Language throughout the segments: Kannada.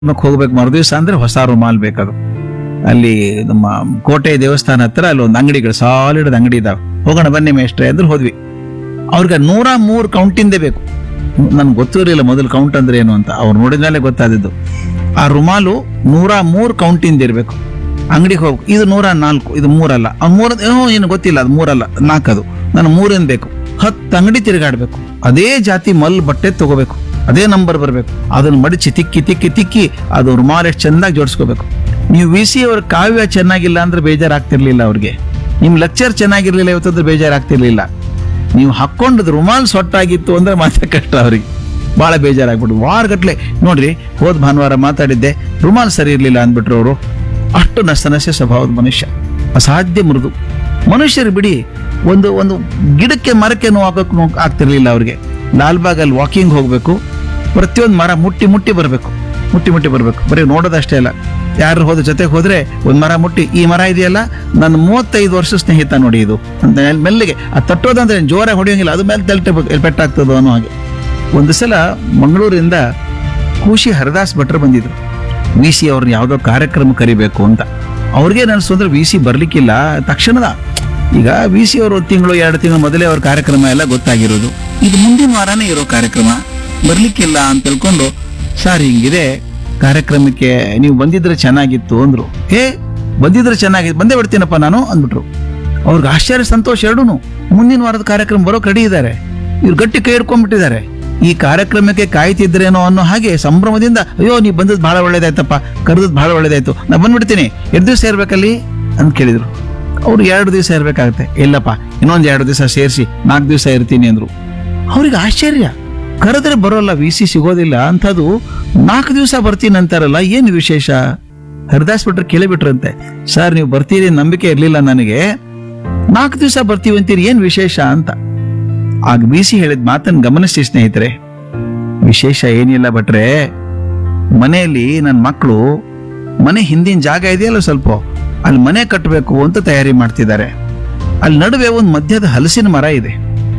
ಮಕ್ ಹೋಗ್ಬೇಕು ಮರುದಿವ್ಸ ಅಂದ್ರೆ ಹೊಸ ರುಮಾಲ್ ಬೇಕದು ಅಲ್ಲಿ ನಮ್ಮ ಕೋಟೆ ದೇವಸ್ಥಾನ ಹತ್ರ ಅಲ್ಲಿ ಒಂದು ಅಂಗಡಿಗಳು ಸಾಲಿಡ್ ಅಂಗಡಿ ಇದಾವೆ ಹೋಗೋಣ ಬನ್ನಿ ಮೇಷ್ಟ್ರೆ ಅಂದ್ರೆ ಹೋದ್ವಿ ಅವ್ರಿಗೆ ನೂರ ಮೂರು ಕೌಂಟಿಂದೇ ಬೇಕು ನನ್ಗೆ ಗೊತ್ತಿರಲಿಲ್ಲ ಮೊದಲು ಕೌಂಟ್ ಅಂದ್ರೆ ಏನು ಅಂತ ಅವ್ರು ನೋಡಿದ್ಮೇಲೆ ಗೊತ್ತಾದದ್ದು ಆ ರುಮಾಲು ನೂರ ಮೂರು ಕೌಂಟಿಂದ ಇರಬೇಕು ಅಂಗಡಿಗೆ ಹೋಗ್ಬೇಕು ಇದು ನೂರ ನಾಲ್ಕು ಇದು ಮೂರಲ್ಲ ಅವ್ನು ಮೂರ ಏನೋ ಏನು ಗೊತ್ತಿಲ್ಲ ಅದು ಮೂರಲ್ಲ ನಾಲ್ಕದು ನಾನು ಮೂರೇನ್ ಬೇಕು ಹತ್ತು ಅಂಗಡಿ ತಿರುಗಾಡ್ಬೇಕು ಅದೇ ಜಾತಿ ಮಲ್ ಬಟ್ಟೆ ತಗೋಬೇಕು ಅದೇ ನಂಬರ್ ಬರಬೇಕು ಅದನ್ನ ಮಡಿಚಿ ತಿಕ್ಕಿ ತಿಕ್ಕಿ ತಿಕ್ಕಿ ಅದು ರುಮಾಲ್ ಎಷ್ಟು ಚೆಂದಾಗಿ ಜೋಡಿಸ್ಕೋಬೇಕು ನೀವು ವಿ ಸಿ ಅವ್ರ ಕಾವ್ಯ ಚೆನ್ನಾಗಿಲ್ಲ ಅಂದ್ರೆ ಬೇಜಾರಾಗ್ತಿರ್ಲಿಲ್ಲ ಅವ್ರಿಗೆ ನಿಮ್ ಲೆಕ್ಚರ್ ಚೆನ್ನಾಗಿರ್ಲಿಲ್ಲ ಇವತ್ತಂದ್ರೆ ಬೇಜಾರಾಗ್ತಿರ್ಲಿಲ್ಲ ನೀವು ಹಾಕೊಂಡದ್ ರುಮಾಲ್ ಸೊಟ್ಟಾಗಿತ್ತು ಅಂದ್ರೆ ಮಾತ್ರ ಕಷ್ಟ ಅವ್ರಿಗೆ ಬಹಳ ಬೇಜಾರಾಗ್ಬಿಟ್ಟು ವಾರಗಟ್ಲೆ ನೋಡ್ರಿ ಹೋದ್ ಭಾನುವಾರ ಮಾತಾಡಿದ್ದೆ ರುಮಾಲ್ ಸರಿ ಇರ್ಲಿಲ್ಲ ಅಂದ್ಬಿಟ್ರು ಅವರು ಅಷ್ಟು ನಷ್ಟನಸ್ಯ ಸ್ವಭಾವದ ಮನುಷ್ಯ ಅಸಾಧ್ಯ ಮೃದು ಮನುಷ್ಯರು ಬಿಡಿ ಒಂದು ಒಂದು ಗಿಡಕ್ಕೆ ಮರಕ್ಕೆ ನೋವು ಹಾಕಕ್ ನೋವು ಆಗ್ತಿರ್ಲಿಲ್ಲ ಅವ್ರಿಗೆ ಲಾಲ್ಬಾಗಲ್ಲಿ ವಾಕಿಂಗ್ ಹೋಗ್ಬೇಕು ಪ್ರತಿಯೊಂದು ಮರ ಮುಟ್ಟಿ ಮುಟ್ಟಿ ಬರಬೇಕು ಮುಟ್ಟಿ ಮುಟ್ಟಿ ಬರಬೇಕು ಬರೀ ನೋಡೋದಷ್ಟೇ ಅಲ್ಲ ಯಾರು ಹೋದ ಜೊತೆಗೆ ಹೋದ್ರೆ ಒಂದ್ ಮರ ಮುಟ್ಟಿ ಈ ಮರ ಇದೆಯಲ್ಲ ನನ್ನ ಮೂವತ್ತೈದು ವರ್ಷ ಸ್ನೇಹಿತ ನೋಡಿ ಇದು ಅಂತ ಹೇಳಿ ಮೆಲ್ಲಿಗೆ ಆ ತಟ್ಟೋದಂದ್ರೆ ಜೋರಾಗಿ ಹೊಡೆಯೋಂಗಿಲ್ಲ ಅದು ಮೇಲೆ ತಲ್ಟೆ ಪೆಟ್ಟಾಗ್ತದೋ ಅನ್ನೋ ಹಾಗೆ ಒಂದು ಸಲ ಮಂಗಳೂರಿಂದ ಖುಷಿ ಹರದಾಸ್ ಭಟ್ರು ಬಂದಿದ್ರು ವಿ ಸಿ ಅವ್ರನ್ನ ಯಾವುದೋ ಕಾರ್ಯಕ್ರಮ ಕರಿಬೇಕು ಅಂತ ಅವ್ರಿಗೆ ಅನಿಸ್ತು ಅಂದ್ರೆ ವಿ ಸಿ ಬರ್ಲಿಕ್ಕಿಲ್ಲ ತಕ್ಷಣದ ಈಗ ವಿ ಸಿ ಅವರು ಒಂದು ತಿಂಗಳು ಎರಡು ತಿಂಗಳು ಮೊದಲೇ ಅವ್ರ ಕಾರ್ಯಕ್ರಮ ಎಲ್ಲ ಗೊತ್ತಾಗಿರೋದು ಇದು ಮುಂದಿನ ವಾರನೇ ಇರೋ ಕಾರ್ಯಕ್ರಮ ಬರ್ಲಿಕ್ಕಿಲ್ಲ ಅಂತ ತಿಳ್ಕೊಂಡು ಸರ್ ಹಿಂಗಿದೆ ಕಾರ್ಯಕ್ರಮಕ್ಕೆ ನೀವು ಬಂದಿದ್ರೆ ಚೆನ್ನಾಗಿತ್ತು ಅಂದ್ರು ಏ ಬಂದಿದ್ರೆ ಚೆನ್ನಾಗಿತ್ತು ಬಂದೇ ಬಿಡ್ತೀನಪ್ಪ ನಾನು ಅಂದ್ಬಿಟ್ರು ಅವ್ರಿಗೆ ಆಶ್ಚರ್ಯ ಸಂತೋಷ ಎರಡೂ ಮುಂದಿನ ವಾರದ ಕಾರ್ಯಕ್ರಮ ಬರೋಕ್ ರೆಡಿ ಇದ್ದಾರೆ ಇವ್ರು ಗಟ್ಟಿ ಕೈ ಹಿಡ್ಕೊಂಡ್ಬಿಟ್ಟಿದ್ದಾರೆ ಈ ಕಾರ್ಯಕ್ರಮಕ್ಕೆ ಕಾಯ್ತಿದ್ರೇನೋ ಅನ್ನೋ ಹಾಗೆ ಸಂಭ್ರಮದಿಂದ ಅಯ್ಯೋ ನೀವು ಬಂದದ್ದು ಬಹಳ ಒಳ್ಳೇದಾಯ್ತಪ್ಪ ಕರೆದದ್ದು ಬಹಳ ಒಳ್ಳೇದಾಯ್ತು ನಾ ಬಂದ್ಬಿಡ್ತೀನಿ ಎರಡು ದಿವಸ ಇರ್ಬೇಕಲ್ಲಿ ಅಂತ ಕೇಳಿದ್ರು ಅವ್ರು ಎರಡು ದಿವಸ ಇರ್ಬೇಕಾಗತ್ತೆ ಇಲ್ಲಪ್ಪ ಇನ್ನೊಂದ್ ಎರಡು ದಿವಸ ಸೇರಿಸಿ ನಾಲ್ಕು ದಿವಸ ಇರ್ತೀನಿ ಅಂದ್ರು ಅವ್ರಿಗೆ ಆಶ್ಚರ್ಯ ಕರೆದ್ರೆ ಬರೋಲ್ಲ ವಿ ಸಿ ಸಿಗೋದಿಲ್ಲ ಅಂಥದ್ದು ನಾಲ್ಕು ದಿವಸ ಬರ್ತೀನಿ ಅಂತಾರಲ್ಲ ಏನು ವಿಶೇಷ ಹರಿದಾಸ್ ಭಟ್ರು ಕೇಳಿಬಿಟ್ರಂತೆ ಸರ್ ನೀವು ಬರ್ತೀರಿ ನಂಬಿಕೆ ಇರ್ಲಿಲ್ಲ ನನಗೆ ನಾಲ್ಕು ದಿವಸ ಬರ್ತೀವಿ ಅಂತೀರಿ ಏನ್ ವಿಶೇಷ ಅಂತ ಆಗ ಬಿ ಸಿ ಹೇಳಿದ ಮಾತನ್ನ ಗಮನಿಸಿ ಸ್ನೇಹಿತರೆ ವಿಶೇಷ ಏನಿಲ್ಲ ಭಟ್ರೆ ಮನೆಯಲ್ಲಿ ನನ್ನ ಮಕ್ಕಳು ಮನೆ ಹಿಂದಿನ ಜಾಗ ಇದೆಯಲ್ಲ ಸ್ವಲ್ಪ ಅಲ್ಲಿ ಮನೆ ಕಟ್ಟಬೇಕು ಅಂತ ತಯಾರಿ ಮಾಡ್ತಿದ್ದಾರೆ ಅಲ್ಲಿ ನಡುವೆ ಒಂದು ಮಧ್ಯದ ಹಲಸಿನ ಮರ ಇದೆ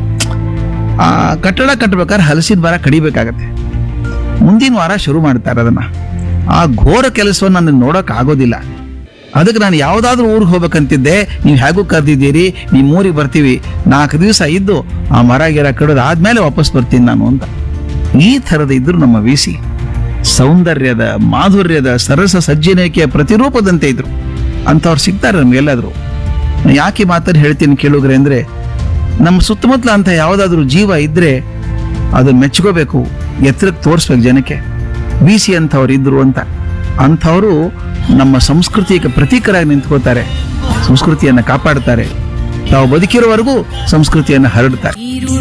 ಆ ಕಟ್ಟಡ ಕಟ್ಟಬೇಕಾದ್ರೆ ಹಲಸಿನ ಮರ ಕಡಿಬೇಕಾಗತ್ತೆ ಮುಂದಿನ ವಾರ ಶುರು ಮಾಡ್ತಾರೆ ಅದನ್ನ ಆ ಘೋರ ಕೆಲಸವನ್ನು ನಾನು ನೋಡಕ್ ಆಗೋದಿಲ್ಲ ಅದಕ್ಕೆ ನಾನು ಯಾವ್ದಾದ್ರೂ ಊರಿಗೆ ಹೋಗ್ಬೇಕಂತಿದ್ದೆ ನೀವು ಹೇಗೂ ಕರೆದಿದ್ದೀರಿ ನೀವು ಊರಿಗೆ ಬರ್ತೀವಿ ನಾಲ್ಕು ದಿವಸ ಇದ್ದು ಆ ಮರ ಗಿರ ಕಡಿದು ಆದ್ಮೇಲೆ ವಾಪಸ್ ಬರ್ತೀನಿ ನಾನು ಅಂತ ಈ ಥರದ ಇದ್ರು ನಮ್ಮ ವಿ ಸಿ ಸೌಂದರ್ಯದ ಮಾಧುರ್ಯದ ಸರಸ ಸಜ್ಜನಿಕೆಯ ಪ್ರತಿರೂಪದಂತೆ ಇದ್ರು ಅಂಥವ್ರು ಸಿಗ್ತಾರೆ ನಮ್ಗೆಲ್ಲಾದ್ರು ನಾನ್ ಯಾಕೆ ಮಾತನ್ನು ಹೇಳ್ತೀನಿ ಕೇಳುಗ್ರೆ ಅಂದ್ರೆ ನಮ್ಮ ಸುತ್ತಮುತ್ತಲ ಅಂತ ಯಾವುದಾದ್ರೂ ಜೀವ ಇದ್ರೆ ಅದನ್ನ ಮೆಚ್ಕೋಬೇಕು ಎತ್ತರಕ್ಕೆ ತೋರಿಸ್ಬೇಕು ಜನಕ್ಕೆ ಬಿ ಸಿ ಅಂಥವ್ರು ಇದ್ರು ಅಂತ ಅಂಥವರು ನಮ್ಮ ಸಂಸ್ಕೃತಿಗೆ ಪ್ರತೀಕರಾಗಿ ನಿಂತ್ಕೋತಾರೆ ಸಂಸ್ಕೃತಿಯನ್ನ ಕಾಪಾಡ್ತಾರೆ ತಾವು ಬದುಕಿರೋವರೆಗೂ ಸಂಸ್ಕೃತಿಯನ್ನ ಹರಡ್ತಾರೆ